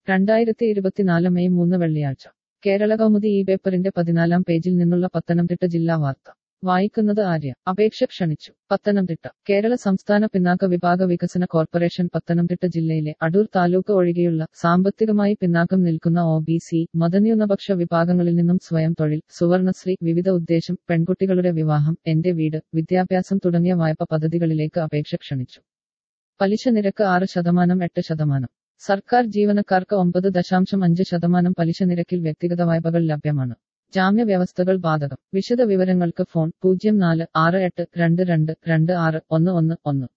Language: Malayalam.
രണ്ടായിരത്തി ഇരുപത്തിനാല് മെയ് മൂന്ന് വെള്ളിയാഴ്ച കേരള കൗമുദി ഈ പേപ്പറിന്റെ പതിനാലാം പേജിൽ നിന്നുള്ള പത്തനംതിട്ട ജില്ലാ വാർത്ത വായിക്കുന്നത് ആര്യ അപേക്ഷ ക്ഷണിച്ചു പത്തനംതിട്ട കേരള സംസ്ഥാന പിന്നാക്ക വിഭാഗ വികസന കോർപ്പറേഷൻ പത്തനംതിട്ട ജില്ലയിലെ അടൂർ താലൂക്ക് ഒഴികെയുള്ള സാമ്പത്തികമായി പിന്നാക്കം നിൽക്കുന്ന ഒ ബി സി മതന്യൂനപക്ഷ വിഭാഗങ്ങളിൽ നിന്നും സ്വയം തൊഴിൽ സുവർണശ്രീ വിവിധ ഉദ്ദേശം പെൺകുട്ടികളുടെ വിവാഹം എന്റെ വീട് വിദ്യാഭ്യാസം തുടങ്ങിയ വായ്പ പദ്ധതികളിലേക്ക് അപേക്ഷ ക്ഷണിച്ചു പലിശ നിരക്ക് ആറ് ശതമാനം എട്ട് ശതമാനം സർക്കാർ ജീവനക്കാർക്ക് ഒമ്പത് ദശാംശം അഞ്ച് ശതമാനം പലിശ നിരക്കിൽ വ്യക്തിഗത വായ്പകൾ ലഭ്യമാണ് ജാമ്യ വ്യവസ്ഥകൾ ബാധകം വിശദ വിവരങ്ങൾക്ക് ഫോൺ പൂജ്യം നാല് ആറ് എട്ട് രണ്ട് രണ്ട് രണ്ട് ആറ് ഒന്ന് ഒന്ന് ഒന്ന്